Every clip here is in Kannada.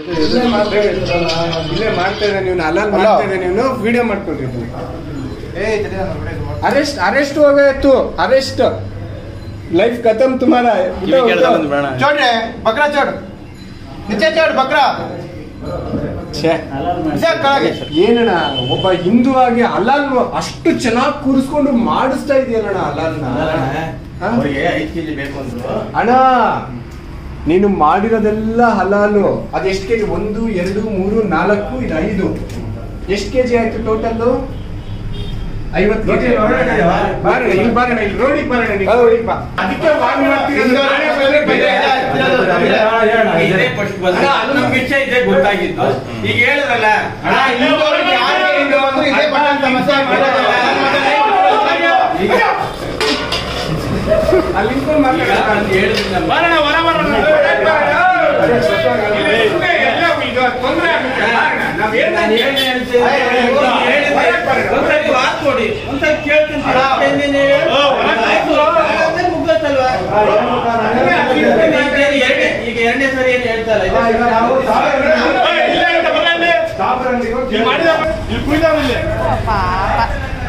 ಇಲ್ಲೇ ಮಾಡ್ತಾ ಇಲ್ಲೇ ಮಾಡ್ತಾ ಇದ್ದೆ ನೀವು ಅಲ್ಲ ಮಾಡ್ತಾ ಇದ್ದೆ ನೀವು ವಿಡಿಯೋ ಮಾಡ್ಕೊಂಡಿದ್ದೀನಿ अरेस्ट अरेस्ट हो गए तू अरेस्ट लाइफ खत्म तुम्हारा उठो, उठो। चढ़ रे बकरा चढ़ नीचे चढ़ बकरा ಛೇ. नीचे ಕೆಳಗೆ ಏನಣ್ಣ ಒಬ್ಬ ಹಿಂದೂ ಆಗಿ ಅಲಾಲ್ ಅಷ್ಟು ಚೆನ್ನಾಗಿ ಕೂರಿಸ್ಕೊಂಡು ಮಾಡಿಸ್ತಾ ಇದೆಯಲ್ಲಣ್ಣ ಅಲಾಲ್ನ ಹಾ? ಅವ್ರಿಗೆ ಐದು ಕೆಜಿ ಬೇಕು ಅಂದ್ರು ಅಣ್ಣ ನೀನು ಮಾಡಿರೋದೆಲ್ಲ ಹಲಾಲು ಅದು ಎಷ್ಟು ಕೆಜಿ ಒಂದು ಎರಡು ಮೂರು ನಾಲ್ಕು ಇದು ಐದು ಎಷ್ಟು ಕೆಜಿ ಆಯ್ತು ಟೋಟಲ್ ಐವತ್ತು ಕೆಜಿ ಬಾರಣ ಇಲ್ಲಿ ಬಾರಣ ಇಲ್ಲಿ ರೋಡಿಗೆ ಬಾರಣ ನೀವು. ಅದಕ್ಕೆ ವಾಗ್ ಮಾಡ್ತೀರಲ್ಲ, ನಾನೇ ಬೇರೆ ಬೇರೆ ಇದೇ first ಬಂದು ಅಣ್ಣ, ಅದು ನಮ್ಗೆ ಇಚ್ಛೆ ಇದೆ ಗೊತ್ತಾಗಿದ್ದು ಈಗ ಹೇಳಿದ್ರಲ್ಲ ಅಣ್ಣ ಹಿಂದೂಗಳಿಗೆ ಯಾರಿಗೆ ಹಿಂದೂ ಅಂದ್ರೆ ಇದೇ ಬಟನ್ ಸಮಸ್ಯೆ ಮಾಡೋದಲ್ಲ. ಅಲ್ಲಿ ನಿಂತ್ಕೊಂಡು ಈಗ ಮಾತಾಡೋಣ. ನಾನು ಹೇಳಿದ್ರಿಂದ ಬಾರಣ, ಹೊರ ಬಾರಣ. ಅದೇ ಸ್ವಲ್ಪ ಇಲ್ಲಿ ಸುಮ್ನೆ ಎಲ್ಲ ಇದು ತೊಂದ್ರೆ ಆಗುತ್ತೆ. ಬಾರಣ. ನಾವ್ ಏನ್ ನಾನು ಏನ್ ಹೇಳ್ತೀನಿ? ಹೇಳಿದ್ದೆ. ಒಂದ್ಸರಿ ಮಾತ್ ಕೊಡಿ ಒಂದ್ಸರಿ ಕೇಳ್ತೀನಿ ಅಣ್ಣ. ಆಯ್ತು. ಅದೇ ಮುಗ್ದೋಯ್ತಲ್ವಾ? ಈಗ ಎರಡ್ನೇ- ಈಗ ಎರಡನೇ ಸರಿ ಏನು ಹೇಳ್ತಾ ಇಲ್ಲ ಈಗ ನಾವು ಸಾವಿರ ಇಲ್ಲ ಅಂತ ಬರಲ್ಲ. ಸಾವಿರ ಇಲ್ಲಿ ಮಾಡಿದ ಇಲ್ಲಿ ಕುಯ್ದವನಿಲ್ಲಿ. ಪಾಪ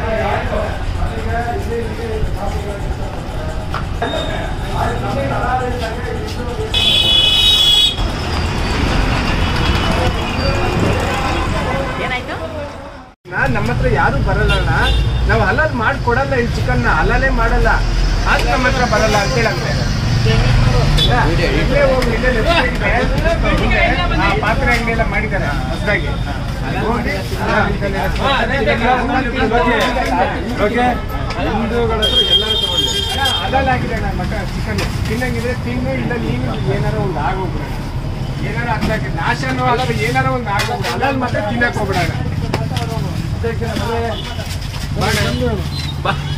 ಏನಾಯ್ತು ನಾನ್ ನಮ್ಮ ಹತ್ರ ಯಾರು ಬರಲ್ಲ ಅಣ್ಣ ನಾವು ಹಲಾಲ್ ಮಾಡ್ಕೊಡಲ್ಲ ಈ ಚಿಕನ್ ಹಲಾಲೇ ಮಾಡಲ್ಲ ಆಗ ನಮ್ಮ ಹತ್ರ ಬರಲ್ಲ ಅಂತ ಹೇಳಂತೆ ಇಲ್ಲೇ ಹೋಗಿ ಇಲ್ಲೇ left side ಇದೆ. ಆ ಪಾತ್ರೆ ಅಂಗಡಿ ಎಲ್ಲ ಮಾಡಿದ್ದಾರೆ ಹೊಸದಾಗಿ ಹೋಗಿ ಓಕೆ ಹಿಂದೂಗಳ ಹತ್ರ ಎಲ್ಲರೂ ತಗೊಳ್ಳಿ ಹಲಾಲ್ ಆಗಿದೆ ಅಣ್ಣ ಮಟ ಚಿಕನ್ ತಿನ್ನಂಗಿದ್ರೆ ತಿನ್ನು ಇಲ್ಲ ನೀನು ಏನಾರ ಒಂದು ಆಗೋಗ್ಬಿಡ ಏನಾರ ಅರ್ಥಕ್ಕೆ ನಾಶನೋ ಅಥವಾ ಏನಾರ ಒಂದು ಆಗೋಗ್ಬಿಡ ಹಲಾಲ್ ಮಾತ್ರ ತಿನ್ನಕ್ ಹೋಗ್ಬಿಡೋಣ ಬಾ